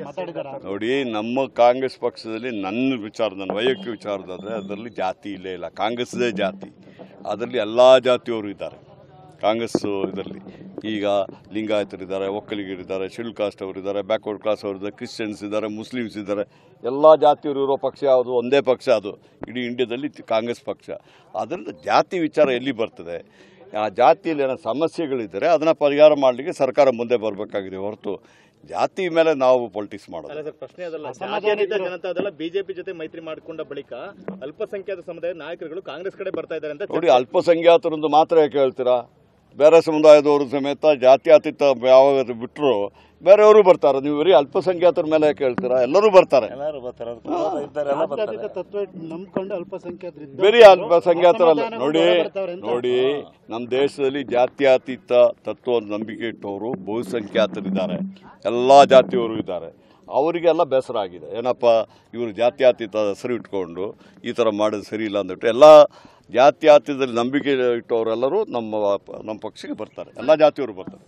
ಮಾತಾಡಿದಾರ ನೋಡಿ ನಮ್ಮ ಕಾಂಗ್ರೆಸ್ ಪಕ್ಷದಲ್ಲಿ ನನ್ನ ವಿಚಾರ ನನ್ನ ವೈಯಕ್ತಿಕ ವಿಚಾರದಾದ್ರೆ ಅದರಲ್ಲಿ ಜಾತಿ ಇಲ್ಲೇ ಇಲ್ಲ ಕಾಂಗ್ರೆಸ್ದೇ ಜಾತಿ ಅದರಲ್ಲಿ ಎಲ್ಲ ಜಾತಿಯವರು ಇದ್ದಾರೆ ಕಾಂಗ್ರೆಸ್ ಇದರಲ್ಲಿ ಈಗ ಲಿಂಗಾಯತರಿದ್ದಾರೆ ಒಕ್ಕಲಿಗರಿದ್ದಾರೆ ಶೆಡ್ಯೂಲ್ ಕಾಸ್ಟ್ ಅವರಿದ್ದಾರೆ ಬ್ಯಾಕ್ವರ್ಡ್ ಕ್ಲಾಸ್ ಅವರಿದ್ದಾರೆ ಕ್ರಿಶ್ಚಿಯನ್ಸ್ ಇದ್ದಾರೆ ಮುಸ್ಲಿಮ್ಸ್ ಇದ್ದಾರೆ ಎಲ್ಲ ಜಾತಿಯವರು ಇರೋ ಪಕ್ಷ ಯಾವುದು ಒಂದೇ ಪಕ್ಷ ಅದು ಇಡೀ ಇಂಡಿಯಾದಲ್ಲಿ ಕಾಂಗ್ರೆಸ್ ಪಕ್ಷ ಅದರಿಂದ ಜಾತಿ ವಿಚಾರ ಎಲ್ಲಿ ಬರ್ತದೆ ಆ ಜಾತಿಯಲ್ಲಿ ಏನೋ ಸಮಸ್ಯೆಗಳಿದ್ದರೆ ಅದನ್ನು ಪರಿಹಾರ ಮಾಡಲಿಕ್ಕೆ ಸರ್ಕಾರ ಮುಂದೆ ಬರಬೇಕಾಗಿದೆ ಹೊರತು ಜಾತಿ ಮೇಲೆ ನಾವು ಪೊಲಿಟಿಕ್ಸ್ ಮಾಡೋದು ಅಲ್ಲ ಸರ್ ಪ್ರಶ್ನೆ ಅದಲ್ಲ ಜಾತ್ಯತೀತ ಜನತಾದಳ ಬಿಜೆಪಿ ಜೊತೆ ಮೈತ್ರಿ ಮಾಡಿಕೊಂಡ ಬಳಿಕ ಅಲ್ಪಸಂಖ್ಯಾತ ಸಮುದಾಯದ ನಾಯಕರುಗಳು ಕಾಂಗ್ರೆಸ್ ಕಡೆ ಬರ್ತಾ ಇದ್ದಾರೆ ಅಂತ ನೋಡಿ ಅಲ್ಪಸಂಖ್ಯಾತರೊಂದು ಮಾತ್ರ ಯಾಕೆ ಹೇಳ್ತೀರಾ ಬೇರೆ ಸಮುದಾಯದವರು ಸಮೇತ ಜಾತ್ಯತೀತ ಯಾವಾಗ ಬಿಟ್ಟರು ಬೇರೆಯವರು ಬರ್ತಾರೆ ನೀವು ಬರೀ ಅಲ್ಪಸಂಖ್ಯಾತರ ಮೇಲೆ ಯಾಕೆ ಹೇಳ್ತೀರಾ ಎಲ್ಲರೂ ಬರ್ತಾರೆ ಎಲ್ಲರೂ ಬರ್ತಾರೆ ಅದಕ್ಕೆ ಪೂರ್ವ ಇದ್ದಾರೆಲ್ಲ ಬರ್ತಾರೆ ಜಾತ್ಯತೀತ ತತ್ವ ನಂಬ್ಕೊಂಡು ಅಲ್ಪಸಂಖ್ಯಾತರಿದ್ದು ಬರೀ ಅಲ್ಪಸಂಖ್ಯಾತರಲ್ಲ ಅಸಮಾಧಾನಗಳು ನೋಡಿ ಬರ್ತಾವ್ರೆ ಅಂತ. ನೋಡಿ ನಮ್ಮ ದೇಶದಲ್ಲಿ ಜಾತ್ಯತೀತ ತತ್ವ ನಂಬಿಕೆ ಇಟ್ಟವರು ಬಹುಸಂಖ್ಯಾತರಿದ್ದಾರೆ ಎಲ್ಲ ಜಾತಿಯವರು ಇದ್ದಾರೆ ಅವರಿಗೆಲ್ಲ ಬೇಸರ ಆಗಿದೆ ಏನಪ್ಪ ಇವರು ಜಾತ್ಯತೀತ ಹೆಸರು ಇಟ್ಕೊಂಡು ಈ ಥರ ಮಾಡೋದು ಸರಿ ಇಲ್ಲ ಅಂದ್ಬಿಟ್ಟು ಎಲ್ಲ ಜಾತ್ಯತೀತದಲ್ಲಿ ನಂಬಿಕೆ ಇಟ್ಟವರೆಲ್ಲರೂ ನಮ್ಮ ನಮ್ಮ ಪಕ್ಷಕ್ಕೆ ಬರ್ತಾರೆ ಎಲ್ಲ ಜಾತಿಯವರು ಬರ್ತಾರೆ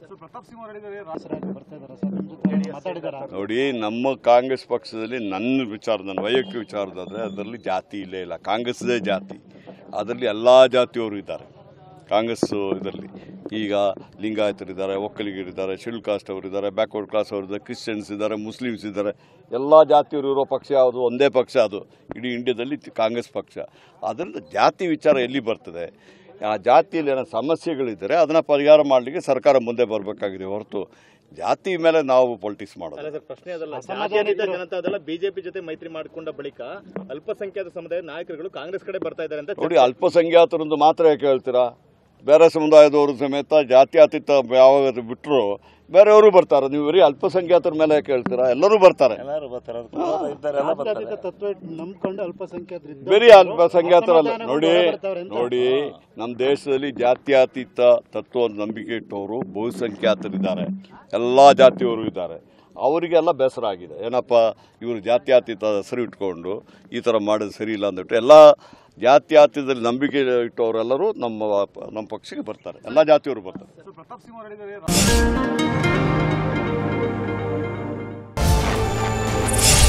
ಹೆಸರಾಗಿ ಬರ್ತಾ ಇದಾರ ಸರ್ ನಿಮ್ ಜೊತೆ ಮಾತಾಡಿದಾರ ನೋಡಿ ನಮ್ಮ ಕಾಂಗ್ರೆಸ್ ಪಕ್ಷದಲ್ಲಿ ನನ್ನ ವಿಚಾರ ನನ್ನ ವೈಯಕ್ತಿಕ ವಿಚಾರದಾದ್ರೆ ಅದರಲ್ಲಿ ಜಾತಿ ಇಲ್ಲೇ ಇಲ್ಲ ಕಾಂಗ್ರೆಸ್ದೇ ಜಾತಿ ಅದರಲ್ಲಿ ಎಲ್ಲ ಜಾತಿಯವರು ಇದ್ದಾರೆ ಕಾಂಗ್ರೆಸ್ ಇದರಲ್ಲಿ ಈಗ ಲಿಂಗಾಯತರಿದ್ದಾರೆ ಒಕ್ಕಲಿಗರಿದ್ದಾರೆ ಶೆಡ್ಯೂಲ್ ಕಾಸ್ಟ್ ಅವರಿದ್ದಾರೆ ಬ್ಯಾಕ್ವರ್ಡ್ ಕ್ಲಾಸ್ ಅವರಿದ್ದಾರೆ ಕ್ರಿಶ್ಚಿಯನ್ಸ್ ಇದ್ದಾರೆ ಮುಸ್ಲಿಮ್ಸ್ ಇದ್ದಾರೆ ಎಲ್ಲ ಜಾತಿಯವರು ಇರೋ ಪಕ್ಷ ಯಾವುದು ಒಂದೇ ಪಕ್ಷ ಅದು ಇಡೀ ಇಂಡಿಯಾದಲ್ಲಿ ಕಾಂಗ್ರೆಸ್ ಪಕ್ಷ ಅದರಿಂದ ಜಾತಿ ವಿಚಾರ ಎಲ್ಲಿ ಬರ್ತದೆ ಆ ಜಾತಿಯಲ್ಲಿ ಏನೋ ಸಮಸ್ಯೆಗಳಿದ್ದರೆ ಅದನ್ನು ಪರಿಹಾರ ಮಾಡಲಿಕ್ಕೆ ಸರ್ಕಾರ ಮುಂದೆ ಬರಬೇಕಾಗಿದೆ ಹೊರತು ಜಾತಿ ಮೇಲೆ ನಾವು ಪೊಲಿಟಿಕ್ಸ್ ಮಾಡೋದು ಅಲ್ಲ ಸರ್ ಪ್ರಶ್ನೆ ಅದಲ್ಲ ಜಾತ್ಯತೀತ ಜನತಾದಳ ಬಿಜೆಪಿ ಜೊತೆ ಮೈತ್ರಿ ಮಾಡಿಕೊಂಡ ಬಳಿಕ ಅಲ್ಪಸಂಖ್ಯಾತ ಸಮುದಾಯದ ನಾಯಕರುಗಳು ಕಾಂಗ್ರೆಸ್ ಕಡೆ ಬರ್ತಾ ಇದ್ದಾರೆ ಅಂತ ನೋಡಿ ಅಲ್ಪಸಂಖ್ಯಾತರೊಂದು ಮಾತ್ರ ಯಾಕೆ ಹೇಳ್ತೀರಾ ಬೇರೆ ಸಮುದಾಯದವರು ಸಮೇತ ಜಾತ್ಯತೀತ ಯಾವಾಗ ಬಿಟ್ಟರು ಬೇರೆಯವರು ಬರ್ತಾರೆ ನೀವು ಬರೀ ಅಲ್ಪಸಂಖ್ಯಾತರ ಮೇಲೆ ಯಾಕೆ ಹೇಳ್ತೀರಾ ಎಲ್ಲರೂ ಬರ್ತಾರೆ ಎಲ್ಲರೂ ಬರ್ತಾರೆ ಅದಕ್ಕೆ ಪೂರ್ವ ಇದ್ದಾರೆಲ್ಲ ಬರ್ತಾರೆ ಜಾತ್ಯತೀತ ತತ್ವ ನಂಬ್ಕೊಂಡು ಅಲ್ಪಸಂಖ್ಯಾತರಿದ್ದು ಬರೀ ಅಲ್ಪಸಂಖ್ಯಾತರಲ್ಲ ಅಸಮಾಧಾನಗಳು ನೋಡಿ ಬರ್ತಾವ್ರೆ ಅಂತ. ನೋಡಿ ನಮ್ಮ ದೇಶದಲ್ಲಿ ಜಾತ್ಯತೀತ ತತ್ವ ನಂಬಿಕೆ ಇಟ್ಟವರು ಬಹುಸಂಖ್ಯಾತರಿದ್ದಾರೆ ಎಲ್ಲ ಜಾತಿಯವರು ಇದ್ದಾರೆ ಅವರಿಗೆಲ್ಲ ಬೇಸರ ಆಗಿದೆ ಏನಪ್ಪ ಇವರು ಜಾತ್ಯತೀತ ಹೆಸರು ಇಟ್ಕೊಂಡು ಈ ಥರ ಮಾಡೋದು ಸರಿ ಇಲ್ಲ ಅಂದ್ಬಿಟ್ಟು ಎಲ್ಲ ಜಾತ್ಯತೀತದಲ್ಲಿ ನಂಬಿಕೆ ಇಟ್ಟವರೆಲ್ಲರೂ ನಮ್ಮ ನಮ್ಮ ಪಕ್ಷಕ್ಕೆ ಬರ್ತಾರೆ ಎಲ್ಲ ಜಾತಿಯವರು ಬರ್ತಾರೆ